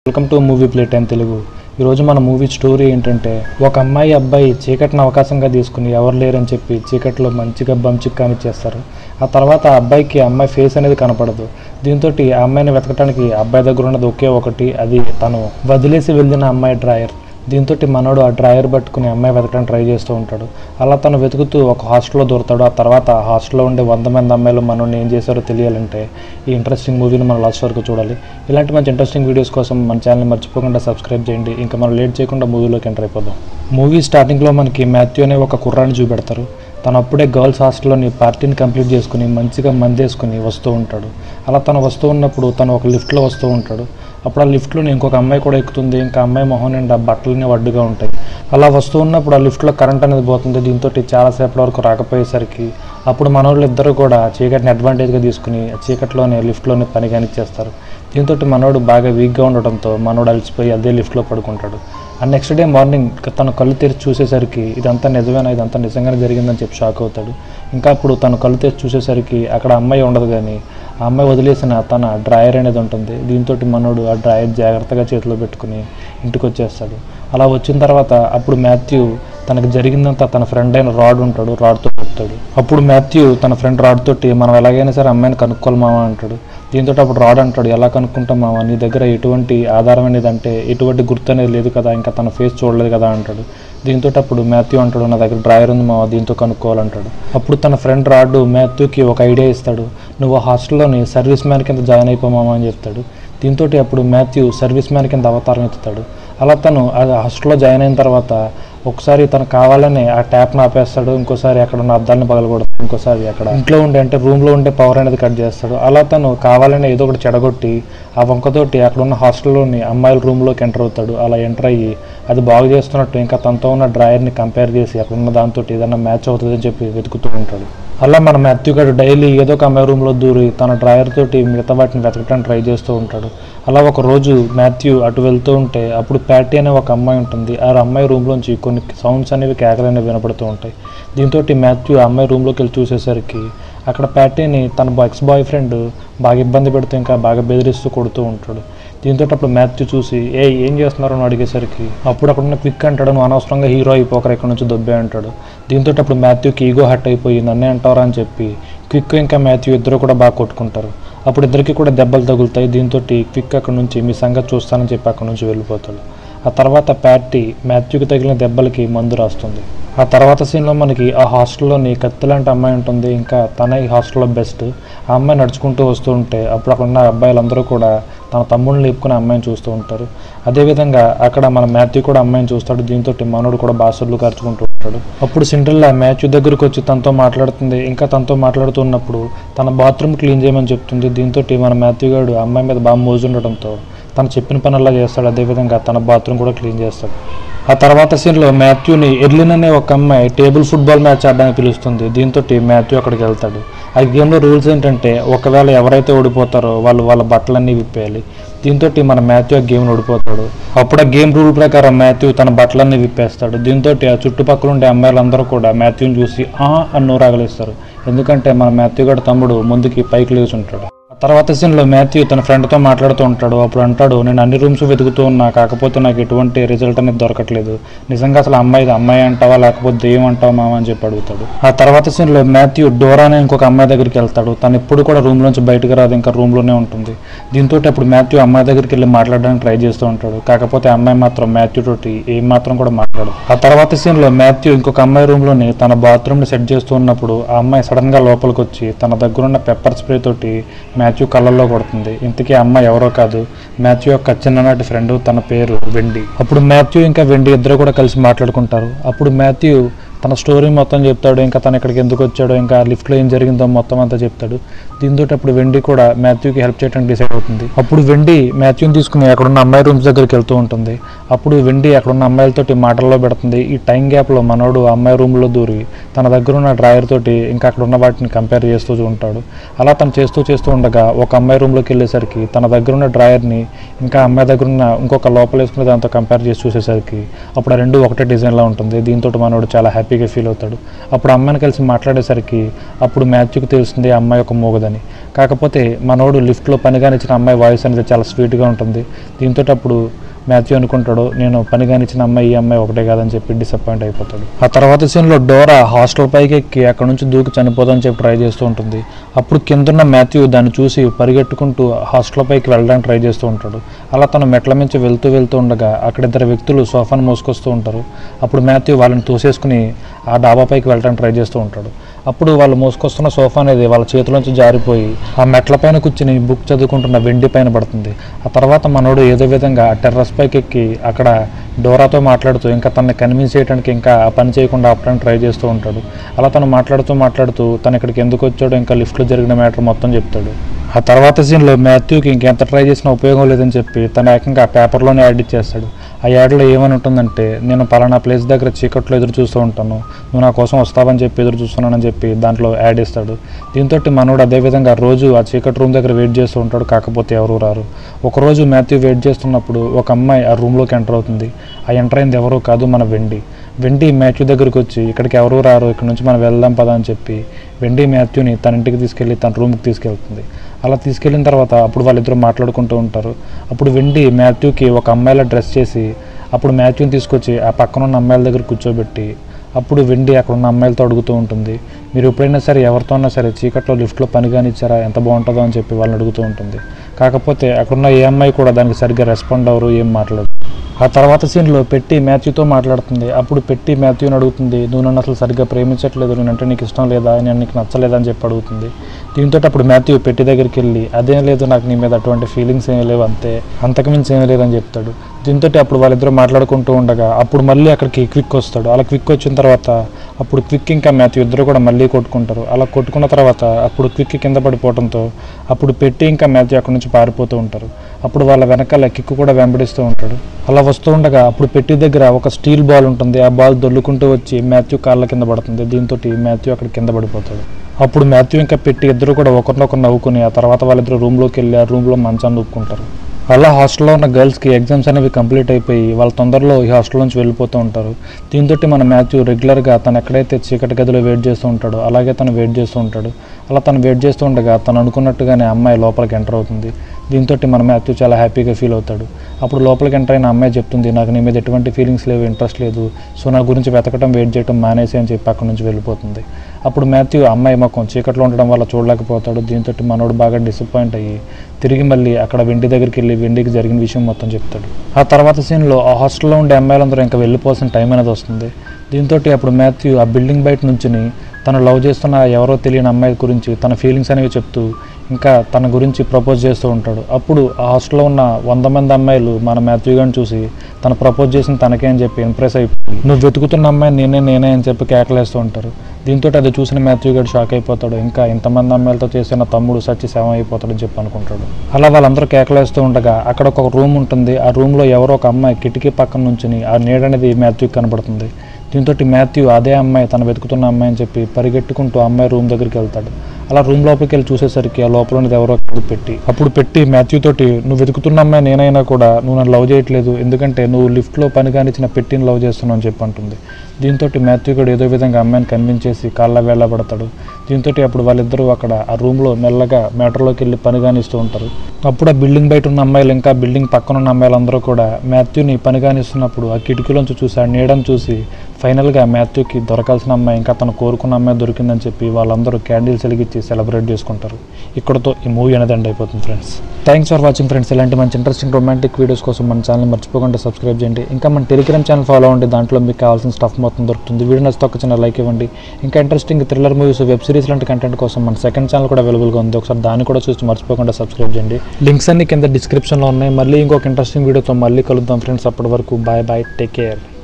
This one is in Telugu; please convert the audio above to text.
welcome to movie play time Telugu ఈరోజు మన మూవీ స్టోరీ ఏంటంటే ఒక అమ్మాయి అబ్బాయి చీకటిని అవకాశంగా తీసుకుని ఎవరు లేరని చెప్పి చీకట్లో మంచిగా బంచిక్ కానిచ్చేస్తారు ఆ తర్వాత ఆ అబ్బాయికి ఆ అమ్మాయి ఫేస్ అనేది కనపడదు దీంతో ఆ అమ్మాయిని వెతకడానికి ఆ అబ్బాయి దగ్గర ఉన్నది ఒకే ఒకటి అది తను వదిలేసి వెళ్ళిన అమ్మాయి డ్రాయర్ దీంతో మనోడు ఆ డ్రాయర్ పట్టుకుని అమ్మాయి వెతకడానికి ట్రై చేస్తూ ఉంటాడు అలా తను వెతుకుతూ ఒక హాస్టల్లో దొరుకుతాడు ఆ తర్వాత ఆ హాస్టల్లో ఉండే వంద మంది అమ్మాయిలు మనోడిని ఏం చేశారో తెలియాలంటే ఈ ఇంట్రెస్టింగ్ మూవీని మనం లాస్ట్ వరకు చూడాలి ఇలాంటి మంచి ఇంట్రెస్టింగ్ వీడియోస్ కోసం మన ఛానల్ని మర్చిపోకుండా సబ్స్క్రైబ్ చేయండి ఇంకా మనం లేట్ చేయకుండా మూవీలోకి ఎంటర్ అయిపోదాం మూవీ స్టార్టింగ్లో మనకి మాథ్యూ అనే ఒక కుర్రాన్ని చూపెడతారు తను అప్పుడే గర్ల్స్ హాస్టల్లోని పార్టీని కంప్లీట్ చేసుకుని మంచిగా మందేసుకుని వస్తూ ఉంటాడు అలా తను వస్తూ ఉన్నప్పుడు తను ఒక లిఫ్ట్లో వస్తూ ఉంటాడు అప్పుడు ఆ లిఫ్ట్లో ఇంకొక అమ్మాయి కూడా ఎక్కుతుంది ఇంకా అమ్మాయి మొహం నిండా బట్టలన్నీ అడ్డుగా ఉంటాయి అలా వస్తూ ఉన్నప్పుడు ఆ లిఫ్ట్లో కరెంట్ అనేది పోతుంది దీంతో చాలాసేపటి వరకు రాకపోయేసరికి అప్పుడు మనోళ్ళు ఇద్దరు కూడా చీకటిని అడ్వాంటేజ్గా తీసుకుని ఆ చీకట్లోనే లిఫ్ట్లోనే పని కానిచ్చేస్తారు దీంతో మనోడు బాగా వీక్గా ఉండడంతో మనోడు అలసిపోయి అదే లిఫ్ట్లో పడుకుంటాడు ఆ నెక్స్ట్ డే మార్నింగ్ తను కళ్ళు తెరిచి చూసేసరికి ఇదంతా నిజమేనా ఇదంతా నిజంగానే జరిగిందని చెప్పి షాక్ అవుతాడు ఇంకా అప్పుడు తను కళ్ళు తెరిచి చూసేసరికి అక్కడ అమ్మాయి ఉండదు కానీ ఆ అమ్మాయి వదిలేసిన తన డ్రాయర్ అనేది ఉంటుంది దీంతో మనోడు ఆ డ్రాయర్ జాగ్రత్తగా చేతిలో పెట్టుకుని ఇంటికి వచ్చేస్తాడు అలా వచ్చిన తర్వాత అప్పుడు మాథ్యూ తనకు జరిగిందంతా తన ఫ్రెండ్ అయిన రాడ్ ఉంటాడు రాడ్తో చెప్తాడు అప్పుడు మాథ్యూ తన ఫ్రెండ్ రాడ్ తోటి మనం ఎలాగైనా సరే అమ్మాయిని కనుక్కోవాలి మామ అంటాడు దీంతో అప్పుడు రాడ్ అంటాడు ఎలా కనుక్కుంటాం మామ నీ దగ్గర ఎటువంటి ఆధారం అనేది అంటే ఎటువంటి గుర్తు అనేది లేదు కదా ఇంకా తన ఫేస్ చూడలేదు కదా అంటాడు దీంతో అప్పుడు మాథ్యూ అంటాడు నా దగ్గర డ్రాయర్ ఉంది మామ దీంతో కనుక్కోవాలంటాడు అప్పుడు తన ఫ్రెండ్ రాడు మాథ్యూకి ఒక ఐడియా ఇస్తాడు నువ్వు హాస్టల్లోని సర్వీస్ మ్యాన్ కింద జాయిన్ అయిపోమామా అని చెప్తాడు దీంతో అప్పుడు మాథ్యూ సర్వీస్ మ్యాన్ కింద అవతారం ఎత్తుతాడు అలా తను ఆ హాస్టల్లో జాయిన్ అయిన తర్వాత ఒకసారి తను కావాలని ఆ ట్యాప్ను ఆపేస్తాడు ఇంకోసారి అక్కడ ఉన్న అద్దాలను పగలగొడతాడు ఇంకోసారి అక్కడ ఇంట్లో ఉండే అంటే రూమ్లో ఉండే పవర్ అనేది కట్ చేస్తాడు అలా తను కావాలని ఏదో ఒకటి చెడగొట్టి ఆ వంకతోటి అక్కడ ఉన్న హాస్టల్లోని అమ్మాయిల రూమ్లోకి ఎంటర్ అవుతాడు అలా ఎంటర్ అయ్యి అది బాగు చేస్తున్నట్టు ఇంకా తనతో ఉన్న డ్రాయర్ని కంపేర్ చేసి అక్కడ ఉన్న దాంతో ఏదైనా మ్యాచ్ అవుతుందని చెప్పి వెతుకుతూ ఉంటాడు అలా మన మాథ్యూ గారు డైలీ ఏదో ఒక అమ్మాయి రూమ్లో దూరి తన డ్రాయర్ తోటి మిగతా వాటిని వెతకడానికి ట్రై చేస్తూ ఉంటాడు అలా ఒక రోజు మాథ్యూ అటు వెళ్తూ ఉంటే అప్పుడు ప్యాటీ అనే ఒక అమ్మాయి ఉంటుంది ఆ అమ్మాయి రూమ్లోంచి కొన్ని సౌండ్స్ అనేవి కేకలు అనేవి వినపడుతూ ఉంటాయి దీంతో మాథ్యూ ఆ అమ్మాయి రూమ్లోకి వెళ్ళి చూసేసరికి అక్కడ ప్యాటీని తన ఎక్స్ బాయ్ ఫ్రెండ్ బాగా ఇబ్బంది పెడుతూ ఇంకా బాగా బెదిరిస్తూ కొడుతూ ఉంటాడు దీంతో అప్పుడు మ్యాథ్యూ చూసి ఏ ఏం చేస్తున్నారు అని అడిగేసరికి అప్పుడు అక్కడ ఉన్న క్విక్ అంటాడు నువ్వు అనవసరంగా హీరో అయిపోకరు ఇక్కడ నుంచి దొబ్బే అంటాడు దీంతో అప్పుడు మాథ్యూకి ఈగో హట్ అయిపోయి నన్నే అంటారా అని చెప్పి క్విక్ ఇంకా మాథ్యూ ఇద్దరు కూడా బాగా కొట్టుకుంటారు అప్పుడు ఇద్దరికి కూడా దెబ్బలు తగులుతాయి దీంతో క్విక్ అక్కడ నుంచి మీ సంగతి చూస్తానని చెప్పి అక్కడ నుంచి వెళ్ళిపోతాడు ఆ తర్వాత ప్యాటీ మాథ్యూకి తగిలిన దెబ్బలకి మందు రాస్తుంది ఆ తర్వాత సీన్లో మనకి ఆ హాస్టల్లోని కత్తి లాంటి అమ్మాయి ఉంటుంది ఇంకా తనే ఈ హాస్టల్లో బెస్ట్ ఆ అమ్మాయి నడుచుకుంటూ వస్తూ ఉంటే అప్పుడు అక్కడ ఉన్న అబ్బాయిలందరూ కూడా తన తమ్ముడిని లేపుకుని అమ్మాయిని చూస్తూ ఉంటారు అదేవిధంగా అక్కడ మన మాథ్యూ కూడా అమ్మాయిని చూస్తాడు దీంతో మనోడు కూడా బాసులు ఖర్చుకుంటూ ఉంటాడు అప్పుడు సిండ్రిల్లా మాథ్యూ దగ్గరకు వచ్చి తనతో మాట్లాడుతుంది ఇంకా తనతో మాట్లాడుతున్నప్పుడు తన బాత్రూమ్ క్లీన్ చేయమని చెప్తుంది దీంతో మన మాథ్యూ గారు అమ్మాయి మీద బాగా మోజుండటంతో తను చెప్పిన పనుల్లా చేస్తాడు అదేవిధంగా తన బాత్రూమ్ కూడా క్లీన్ చేస్తాడు ఆ తర్వాత సీన్లో మాథ్యూని ఎర్లిన్ అనే ఒక అమ్మాయి టేబుల్ ఫుట్బాల్ మ్యాచ్ ఆడడానికి పిలుస్తుంది దీంతో మాథ్యూ అక్కడికి వెళ్తాడు ఆ గేమ్లో రూల్స్ ఏంటంటే ఒకవేళ ఎవరైతే ఓడిపోతారో వాళ్ళు వాళ్ళ బట్టలన్నీ విప్పేయాలి దీంతో మన మాథ్యూ ఆ గేమ్ని ఓడిపోతాడు అప్పుడు ఆ గేమ్ రూల్ ప్రకారం మాథ్యూ తన బట్టలన్నీ విప్పేస్తాడు దీంతో ఆ చుట్టుపక్కల ఉండే అమ్మాయిలందరూ కూడా మాథ్యూని చూసి ఆ అని నోరాగలిస్తారు ఎందుకంటే మన మాథ్యూ గడ తమ్ముడు ముందుకి పైకి లేచి ఉంటాడు ఆ తర్వాత సీన్లో మాథ్యూ తన ఫ్రెండ్తో మాట్లాడుతూ ఉంటాడు అప్పుడు అంటాడు నేను అన్ని రూమ్స్ వెతుకుతూ ఉన్నా కాకపోతే నాకు ఎటువంటి రిజల్ట్ అనేది దొరకట్లేదు నిజంగా అసలు అమ్మాయి అమ్మాయి అంటావా లేకపోతే దెయ్యం అంటావా మామ అని చెప్పి అడుగుతాడు ఆ తర్వాత సీన్లో మాథ్యూ డోరా అనే ఇంకొక అమ్మాయి దగ్గరికి వెళ్తాడు తను ఎప్పుడు కూడా రూమ్ నుంచి బయటకు రాదు ఇంకా రూమ్లోనే ఉంటుంది దీంతో అప్పుడు మాథ్యూ అమ్మాయి దగ్గరికి వెళ్ళి మాట్లాడడానికి ట్రై చేస్తూ ఉంటాడు కాకపోతే అమ్మాయి మాత్రం మాథ్యూ తోటి ఏం మాత్రం కూడా మాట్లాడు ఆ తర్వాత సీన్లో మాథ్యూ ఇంకొక అమ్మాయి రూమ్లోని తన బాత్రూమ్ని సెట్ చేస్తూ ఉన్నప్పుడు ఆ అమ్మాయి సడన్గా లోపలికి వచ్చి తన దగ్గరున్న పెప్పర్ స్ప్రే తోటి మాథ్యూ కళ్ళల్లో కొడుతుంది ఇంతకీ అమ్మాయి ఎవరో కాదు మాథ్యూ యొక్క చిన్ననాటి ఫ్రెండ్ తన పేరు వెండి అప్పుడు మాథ్యూ ఇంకా వెండి ఇద్దరు కూడా కలిసి మాట్లాడుకుంటారు అప్పుడు మాథ్యూ తన స్టోరీ మొత్తం చెప్తాడు ఇంకా తను ఇక్కడికి ఎందుకు వచ్చాడో ఇంకా లిఫ్ట్లో ఏం జరిగిందో మొత్తం అంతా చెప్తాడు దీంతో అప్పుడు వెండి కూడా మాథ్యూకి హెల్ప్ చేయడానికి డిసైడ్ అవుతుంది అప్పుడు వెండి మాథ్యూని తీసుకుని అక్కడున్న అమ్మాయి రూమ్స్ దగ్గరికి వెళ్తూ ఉంటుంది అప్పుడు వెండి అక్కడున్న అమ్మాయిలతోటి మాటల్లో పెడుతుంది ఈ టైం గ్యాప్లో మనోడు ఆ అమ్మాయి రూమ్లో దూరి తన దగ్గర ఉన్న డ్రాయర్ తోటి ఇంకా అక్కడ ఉన్న వాటిని కంపేర్ చేస్తూ ఉంటాడు అలా తను చేస్తూ చేస్తూ ఉండగా ఒక అమ్మాయి రూమ్లోకి వెళ్ళేసరికి తన దగ్గర ఉన్న డ్రాయర్ని ఇంకా అమ్మాయి దగ్గర ఉన్న ఇంకొక లోపల వేసుకునే దాంతో కంపేర్ చేసి చూసేసరికి అప్పుడు ఆ రెండు ఒకటే డిజైన్లో ఉంటుంది దీంతో మనోడు చాలా హ్యాపీ హ్యాపీగా ఫీల్ అవుతాడు అప్పుడు అమ్మాయిని కలిసి మాట్లాడేసరికి అప్పుడు మాథ్యూకి తెలుస్తుంది ఆ అమ్మాయి ఒక మూగదని కాకపోతే మనోడు లిఫ్ట్లో పనిగానిచ్చిన అమ్మాయి వాయిస్ అనేది చాలా స్వీట్గా ఉంటుంది దీంతో అప్పుడు మాథ్యూ అనుకుంటాడు నేను పనిగానిచ్చిన అమ్మాయి ఈ అమ్మాయి ఒకటే కాదని చెప్పి డిసప్పాయింట్ అయిపోతాడు ఆ తర్వాత సీన్లో డోరా హాస్టల్ పైకి ఎక్కి అక్కడ నుంచి దూకి చనిపోదని చెప్పి ట్రై చేస్తూ ఉంటుంది అప్పుడు కిందున్న మాథ్యూ దాన్ని చూసి పరిగెట్టుకుంటూ హాస్టల్ పైకి వెళ్ళడానికి ట్రై చేస్తూ ఉంటాడు అలా తను మెట్ల నుంచి వెళ్తూ వెళ్తూ ఉండగా అక్కడ ఇద్దరు వ్యక్తులు సోఫాను మోసుకొస్తూ ఉంటారు అప్పుడు మాథ్యూ వాళ్ళని తోసేసుకుని ఆ డాబా పైకి వెళ్ళడానికి ట్రై చేస్తూ ఉంటాడు అప్పుడు వాళ్ళు మోసుకొస్తున్న సోఫా అనేది వాళ్ళ చేతిలోంచి జారిపోయి ఆ మెట్ల పైన కూర్చుని బుక్ చదువుకుంటున్న వెండి పైన పడుతుంది ఆ తర్వాత మనోడు ఏదో విధంగా టెర్రస్ పైకి ఎక్కి అక్కడ డోరాతో మాట్లాడుతూ ఇంకా తనని కన్విన్స్ చేయడానికి ఇంకా ఆ పని చేయకుండా ఆపడానికి ట్రై చేస్తూ ఉంటాడు అలా తను మాట్లాడుతూ మాట్లాడుతూ తను ఇక్కడికి ఎందుకు వచ్చాడో ఇంకా లిఫ్ట్లో జరిగిన మ్యాటర్ మొత్తం చెప్తాడు ఆ తర్వాత సీన్లో మాథ్యూకి ఇంకెంత ట్రై చేసినా ఉపయోగం లేదని చెప్పి తన ఏకంగా ఆ పేపర్లోనే యాడ్ ఇచ్చేస్తాడు ఆ యాడ్లో ఏమని ఉంటుందంటే నేను పలానా ప్లేస్ దగ్గర చీకట్లో ఎదురు చూస్తూ ఉంటాను నువ్వు నా కోసం వస్తావని చెప్పి ఎదురు చూస్తున్నానని చెప్పి దాంట్లో యాడ్ ఇస్తాడు దీంతో మనోడు అదేవిధంగా రోజు ఆ చీకటి రూమ్ దగ్గర వెయిట్ చేస్తూ ఉంటాడు కాకపోతే ఎవరు రారు ఒకరోజు మాథ్యూ వెయిట్ చేస్తున్నప్పుడు ఒక అమ్మాయి ఆ రూమ్లోకి ఎంటర్ అవుతుంది ఆ ఎంటర్ అయింది ఎవరో కాదు మన వెండి వెండి మాథ్యూ దగ్గరికి వచ్చి ఇక్కడికి ఎవరు రారు ఇక్కడ నుంచి మనం వెళ్దాం పదా అని చెప్పి వెండి మాథ్యూని తన ఇంటికి తీసుకెళ్ళి తన రూమ్కి తీసుకెళ్తుంది అలా తీసుకెళ్ళిన తర్వాత అప్పుడు వాళ్ళిద్దరూ మాట్లాడుకుంటూ ఉంటారు అప్పుడు వెండి మాథ్యూకి ఒక అమ్మాయిలా డ్రెస్ చేసి అప్పుడు మాథ్యూని తీసుకొచ్చి ఆ పక్కన ఉన్న అమ్మాయిల దగ్గర కూర్చోబెట్టి అప్పుడు వెండి అక్కడ ఉన్న అమ్మాయిలతో అడుగుతూ ఉంటుంది మీరు ఎప్పుడైనా సరే ఎవరితో ఉన్నా సరే చీకట్లో లిఫ్ట్లో పని కానిచ్చారా ఎంత బాగుంటుందో అని చెప్పి వాళ్ళని అడుగుతూ ఉంటుంది కాకపోతే అక్కడున్న ఏ అమ్మాయి కూడా దానికి సరిగ్గా రెస్పాండ్ అవ్వరు ఏం మాట్లాడరు ఆ తర్వాత సీన్లో పెట్టి మాథ్యూతో మాట్లాడుతుంది అప్పుడు పెట్టి మాథ్యూని అడుగుతుంది నువ్వు నన్ను అసలు సరిగ్గా ప్రేమించట్లేదు నేనంటే నీకు ఇష్టం లేదా నేను నీకు నచ్చలేదా అని చెప్పి అడుగుతుంది దీంతో అప్పుడు మాథ్యూ పెట్టి దగ్గరికి వెళ్ళి అదేం లేదు నాకు నీ మీద అటువంటి ఫీలింగ్స్ ఏమీ లేవు అంతే అంతకుమించి ఏమీ లేదని చెప్తాడు దీంతో అప్పుడు వాళ్ళిద్దరూ మాట్లాడుకుంటూ ఉండగా అప్పుడు మళ్ళీ అక్కడికి క్విక్ వస్తాడు అలా క్విక్ వచ్చిన తర్వాత అప్పుడు క్విక్ ఇంకా మాథ్యూ ఇద్దరు కూడా మళ్ళీ కొట్టుకుంటారు అలా కొట్టుకున్న తర్వాత అప్పుడు క్విక్ కింద పడిపోవడంతో అప్పుడు పెట్టి ఇంకా మాథ్యూ అక్కడి నుంచి పారిపోతూ ఉంటారు అప్పుడు వాళ్ళ వెనకాల కిక్కు కూడా వెంబడిస్తూ ఉంటాడు అలా వస్తూ ఉండగా అప్పుడు పెట్టి దగ్గర ఒక స్టీల్ బాల్ ఉంటుంది ఆ బాల్ దొల్లుకుంటూ వచ్చి మాథ్యూ కాళ్ళ కింద పడుతుంది దీంతో మాథ్యూ అక్కడ కింద పడిపోతాడు అప్పుడు మాథ్యూ ఇంకా పెట్టి ఇద్దరు కూడా ఒకరినొకరు నవ్వుకుని ఆ తర్వాత వాళ్ళిద్దరు రూమ్లోకి వెళ్ళి ఆ రూమ్లో మంచాన్ని నొప్పుకుంటారు అలా హాస్టల్లో ఉన్న గర్ల్స్కి ఎగ్జామ్స్ అనేవి కంప్లీట్ అయిపోయి వాళ్ళ తొందరలో ఈ హాస్టల్ నుంచి వెళ్ళిపోతూ ఉంటారు దీంతో మన మాథ్యూ రెగ్యులర్గా తను ఎక్కడైతే చీకటి గదిలో వెయిట్ చేస్తూ ఉంటాడో అలాగే తను వెయిట్ చేస్తూ ఉంటాడు అలా తను వెయిట్ చేస్తూ ఉండగా తను అనుకున్నట్టుగానే అమ్మాయి లోపలికి ఎంటర్ అవుతుంది దీంతో మన మాథ్యూ చాలా హ్యాపీగా ఫీల్ అవుతాడు అప్పుడు లోపలికి ఎంటర్ అయిన అమ్మాయి చెప్తుంది నాకు నీ మీద ఎటువంటి ఫీలింగ్స్ లేవు ఇంట్రెస్ట్ లేదు సో నా గురించి వెతకటం వెయిట్ చేయడం మానేసి అని చెప్పి అక్కడి నుంచి వెళ్ళిపోతుంది అప్పుడు మాథ్యూ అమ్మాయి మొక్కం చీకట్లో ఉండడం వల్ల చూడలేకపోతాడు దీంతో మనోడు బాగా డిసప్పాయింట్ అయ్యి తిరిగి మళ్ళీ అక్కడ వెండి దగ్గరికి వెళ్ళి వెండికి జరిగిన విషయం మొత్తం చెప్తాడు ఆ తర్వాత సీన్లో ఆ హాస్టల్లో ఉండే అమ్మాయిలందరూ ఇంకా వెళ్ళిపోవాల్సిన టైం అనేది వస్తుంది దీంతో అప్పుడు మాథ్యూ ఆ బిల్డింగ్ బయట నుంచుని తను లవ్ చేస్తున్న ఎవరో తెలియని అమ్మాయి గురించి తన ఫీలింగ్స్ అనేవి చెప్తూ ఇంకా తన గురించి ప్రపోజ్ చేస్తూ ఉంటాడు అప్పుడు ఆ హాస్టల్లో ఉన్న వంద మంది అమ్మాయిలు మన మాథ్యూ గారిని చూసి తను ప్రపోజ్ చేసిన తనకే అని చెప్పి ఇంప్రెస్ అయిపోయి నువ్వు వెతుకుతున్న అమ్మాయి నేనే నేనే అని చెప్పి కేకలేస్తూ ఉంటారు దీంతో అది చూసిన మాథ్యూ గారు షాక్ అయిపోతాడు ఇంకా ఇంతమంది అమ్మాయిలతో చేసిన తమ్ముడు సచ్చి శవం అయిపోతాడని చెప్పి అనుకుంటాడు అలా వాళ్ళందరూ కేకలేస్తూ ఉండగా అక్కడ ఒక రూమ్ ఉంటుంది ఆ రూమ్లో ఎవరో ఒక అమ్మాయి కిటికీ పక్కన నుంచి ఆ నీడ అనేది మాథ్యూకి కనబడుతుంది దీంతో మాథ్యూ అదే అమ్మాయి తను వెతుకుతున్న అమ్మాయి అని చెప్పి పరిగెట్టుకుంటూ ఆ అమ్మాయి రూమ్ దగ్గరికి వెళ్తాడు అలా రూమ్ లోపలికి వెళ్ళి చూసేసరికి ఆ లోపల ఉన్నది ఎవరో కాదు పెట్టి అప్పుడు పెట్టి మాథ్యూ తోటి నువ్వు వెతుకుతున్న అమ్మాయి నేనైనా కూడా నువ్వు నన్ను లవ్ చేయట్లేదు ఎందుకంటే నువ్వు లిఫ్ట్లో పని కానిచ్చిన పెట్టిని లవ్ చేస్తున్నావు అని చెప్పి అంటుంది దీంతో మాథ్యూ కూడా ఏదో విధంగా అమ్మాయిని కన్విన్స్ చేసి కాళ్ళ వేళ పడతాడు దీంతో అప్పుడు వాళ్ళిద్దరూ అక్కడ ఆ రూమ్లో మెల్లగా మేటర్లోకి వెళ్ళి పని కానిస్తూ ఉంటారు అప్పుడు ఆ బిల్డింగ్ బయట ఉన్న అమ్మాయిలు ఇంకా బిల్డింగ్ పక్కన ఉన్న అమ్మాయిలందరూ కూడా మాథ్యూని పని కానిస్తున్నప్పుడు ఆ కిటికీలోంచి చూసి ఆ నీడని చూసి ఫైనల్గా మాథ్యూకి దొరకాల్సిన అమ్మాయి ఇంకా తను కోరుకున్న అమ్మాయి దొరికిందని చెప్పి వాళ్ళందరూ క్యాండిల్స్ వెలిగించి సెలబ్రేట్ చేసుకుంటారు ఇక్కడతో ఈ మూవీ అనేది ఎండ్ అయిపోతుంది friends thanks for watching friends ఇలాంటి మంచి ఇంట్రెస్టింగ్ రొమాంటిక్ వీడియోస్ కోసం మన ఛానల్ మర్చిపోకుండా సబ్స్క్రైబ్ చేయండి ఇంకా మన టెలిగ్రామ్ ఛానల్ ఫాలో అవ్వండి దాంట్లో మీకు కావాల్సిన స్టఫ్ మొత్తం దొరుకుతుంది వీడియో నచ్చితే ఒక చిన్న లైక్ ఇవ్వండి ఇంకా interesting thriller movies web series లాంటి కంటెంట్ కోసం మన సెకండ్ ఛానల్ కూడా అవైలబుల్గా ఉంది ఒకసారి దాన్ని కూడా చూసి మర్చిపోకుండా సబ్స్క్రైబ్ చేయండి లింక్స్ అన్ని కింద డిస్క్రిప్షన్లో ఉన్నాయి మళ్ళీ ఇంకొక ఇంట్రెస్టింగ్ వీడియోతో మళ్ళీ కలుద్దాం ఫ్రెండ్స్ అప్పటి వరకు బాయ్ బాయ్ టేక్ కేర్